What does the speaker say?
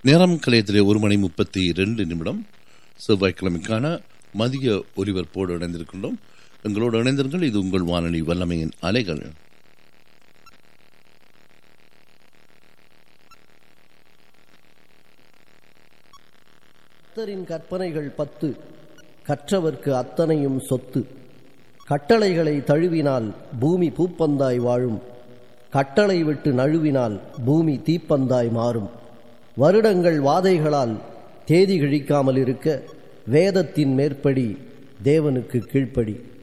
நேரம் கலையத்திலே ஒரு மணி முப்பத்தி ரெண்டு நிமிடம் செவ்வாய்க்கிழமைக்கான மதிய ஒலிபரப்போடு இணைந்திருக்கின்றோம் எங்களோடு இணைந்திருங்கள் இது உங்கள் வானொலி வல்லமையின் அலைகள் கர்த்தரின் கற்பனைகள் பத்து கற்றவர்க்கு அத்தனையும் சொத்து கட்டளைகளை தழுவினால் பூமி பூப்பந்தாய் வாழும் கட்டளை விட்டு நழுவினால் பூமி தீப்பந்தாய் மாறும் வருடங்கள் வாதைகளால் தேதி கிழிக்காமல் இருக்க வேதத்தின் மேற்படி தேவனுக்கு கீழ்ப்படி